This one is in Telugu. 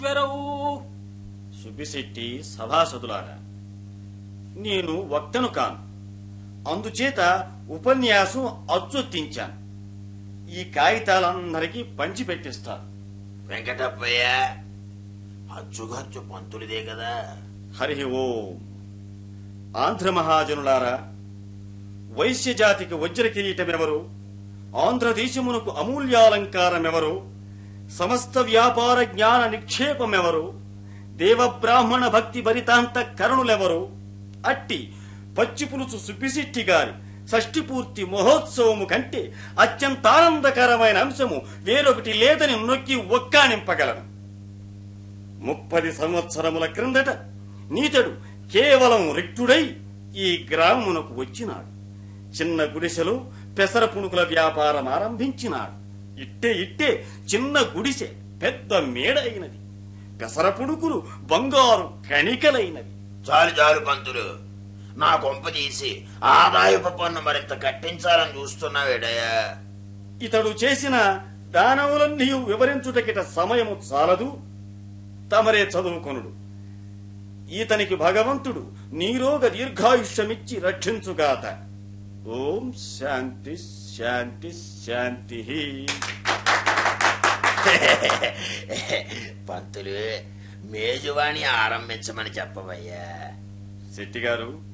వెరవు సుబ్బిశెట్టి సభాసదులారా నేను వక్తను కాను అందుచేత ఉపన్యాసం అచ్చొత్తించాను ఈ కాగితాలందరికీ పంచిపెట్టిస్తాను వెంకటప్పయ్య అచ్చుగచ్చు పంతులిదే కదా హరి ఓం ఆంధ్ర మహాజనులారా వైశ్య జాతికి వజ్ర కిరీటమెవరు ఆంధ్రదేశమునకు అమూల్యాలంకారమెవరు సమస్త వ్యాపార జ్ఞాన నిక్షేపమెవరు దేవబ్రాహ్మణ భక్తి భరితాంత కరుణులెవరు అట్టి పచ్చిపులుసు సుబ్బిశెట్టి గారి షష్ఠి పూర్తి మహోత్సవము కంటే అత్యంతానందకరమైన అంశము వేరొకటి లేదని నొక్కి ఒక్కానింపగలను ముప్పది సంవత్సరముల క్రిందట నీతడు కేవలం రిక్తుడై ఈ గ్రామమునకు వచ్చినాడు చిన్న గుడిసెలో పెసర పుణుకుల వ్యాపారం ఆరంభించినాడు ఇట్టే ఇట్టే చిన్న గుడిసె పెద్ద మేడ అయినది పెసర పుణుకులు బంగారు కణికలైనవి చాలు చాలు పంతులు నా కొంప తీసి ఆదాయపు పన్ను మరింత కట్టించాలని చూస్తున్నావేడయ్యా ఇతడు చేసిన దానములన్నీ వివరించుటకిట సమయము చాలదు తమరే చదువుకొనుడు ఈతనికి భగవంతుడు నీరోగ దీర్ఘాయుష్యమిచ్చి రక్షించుగాత ఓం శాంతి శాంతి శాంతి పంతులు మేజువాణి ఆరంభించమని చెప్పవయ్యా శెట్టి గారు